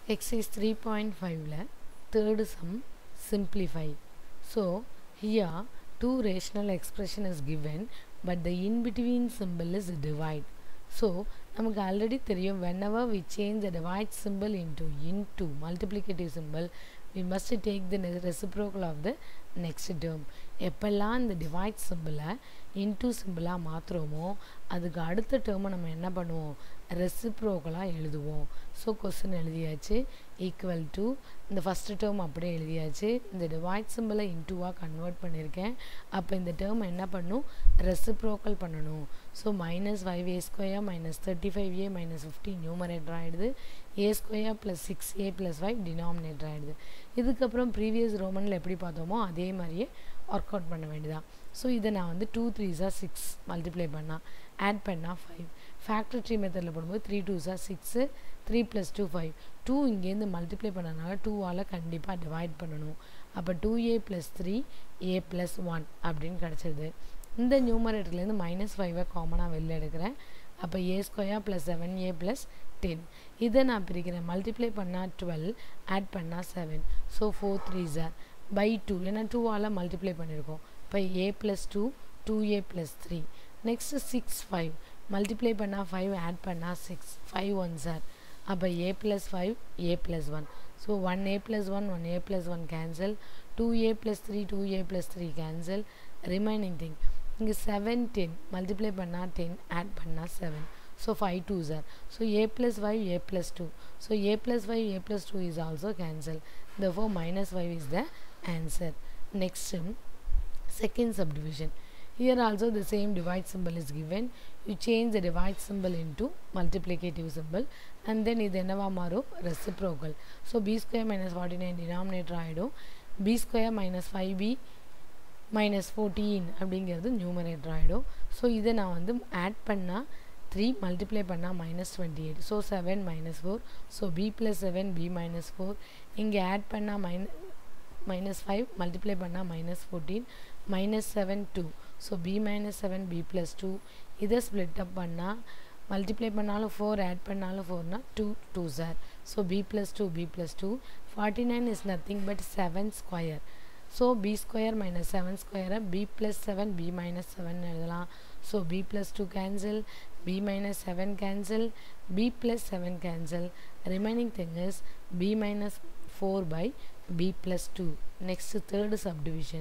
exercise 3.5 ல third sum simplify so here two rational expression is given but the in between symbol is divide so நமக்கு already தெரியும் whenever we change the divide symbol into into multiplicative symbol we must take the ne- reciprocal of the next term எப்பெல்லாம் இந்த divide சிம்பிளை into சிம்பிளாக மாற்றுறோமோ அதுக்கு அடுத்த டேர்மை நம்ம என்ன பண்ணுவோம் ரெசிப்ரோக்கலாக எழுதுவோம் ஸோ கொஸ்டின் எழுதியாச்சு ஈக்குவல் டு இந்த ஃபஸ்ட்டு டேர்ம் அப்படியே எழுதியாச்சு இந்த டிவைட் சிம்பிளை இன்டூவாக கன்வெர்ட் பண்ணியிருக்கேன் அப்போ இந்த டேர்ம் என்ன பண்ணும் ரெசிப்ரோக்கல் பண்ணணும் so minus five A square minus thirty five A minus fifteen numerator ஆகிடுது A square plus six A plus five denominator ஆகிடுது இதுக்கப்புறம் ப்ரீவியஸ் ரோமனில் எப்படி பார்த்தோமோ அதே மாதிரியே ஒர்க் அவுட் பண்ண வேண்டியதான் ஸோ இதை நான் வந்து டூ த்ரீஸாக சிக்ஸ் மல்டிப்ளை பண்ணால் ஆட் பண்ணால் ஃபைவ் ஃபேக்டர் ட்ரீ மெத்தடில் போடும்போது த்ரீ டூஸாக six three plus two five two இங்கேருந்து மல்டிப்ளை பண்ணனால டூவால் கண்டிப்பாக டிவைட் பண்ணணும் அப்போ two a plus three a plus one அப்படின்னு கிடச்சிருது இந்த நியூமரேட்டர்லேருந்து மைனஸ் ஃபைவை காமனாக வெளில எடுக்கிறேன் அப்போ a square plus seven a plus ten இதை நான் பிரிக்கிறேன் மல்டிப்ளை பண்ணால் டுவெல் ஆட் பண்ணால் செவன் ஸோ ஃபோர் த்ரீ ஜார் பை டூ ஏன்னா டூவால் மல்டிப்ளை பண்ணியிருக்கோம் இப்போ a plus two two a plus three next six five multiply பண்ணால் ஃபைவ் ஆட் பண்ணால் சிக்ஸ் ஃபைவ் ஒன் சார் அப்போ a plus five a plus one so one a plus one one a plus one cancel two a plus three two a plus three cancel remaining thing இங்கே seven ten multiply பண்ணால் ten add பண்ணால் seven so 5 2s are so a plus 5 a plus 2 so a plus 5 a plus 2 is also cancelled therefore minus 5 is the answer next um, second subdivision here also the same divide symbol is given you change the divide symbol into multiplicative symbol and then இது என்னவா மாறும் reciprocal so b square minus 49 denominator ஆயிடும் b square minus 5b minus fourteen அப்படிங்கிறது numerator ஆகிடும் so இதை நான் வந்து add பண்ணால் த்ரீ மல்டிப்ளை பண்ணால் minus twenty eight so seven minus four so b plus seven b minus four இங்கே add பண்ணால் மைன மைனஸ் ஃபைவ் மல்டிப்ளை பண்ணால் minus fourteen minus seven two so b minus seven b plus two இதை split up பண்ணால் multiply பண்ணாலும் four add பண்ணாலும் ஃபோர்னா two two sir so b plus two B plus two forty nine is nothing but seven square so b square minus seven ஸ்கொயரை b plus seven b minus seven எழுதலாம் so b plus two cancel b minus 7 cancel b plus 7 cancel remaining thing is b minus 4 by b plus 2 next third subdivision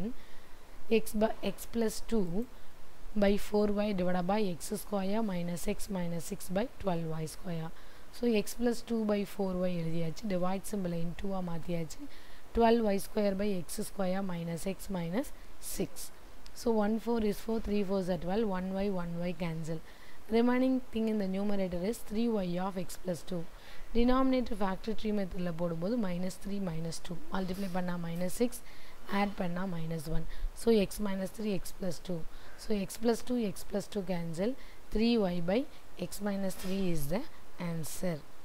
x by x plus 2 by 4y divided by x square minus x minus 6 by 12y square so x plus 2 by 4y எழுதியாச்சு divide symbol into ah மாத்தியாச்சு 12y square by x square minus x minus 6 so 1 4 is 4 3 4 is 12 1y 1y cancel remaining thing in the numerator is 3y of x plus 2 denominator factor tree மெத்தடில் போடும்போது minus three minus two multiply பண்ணால் minus six add பண்ணால் minus one so x minus three x plus two so x plus two x plus two cancel three y by x minus three is the answer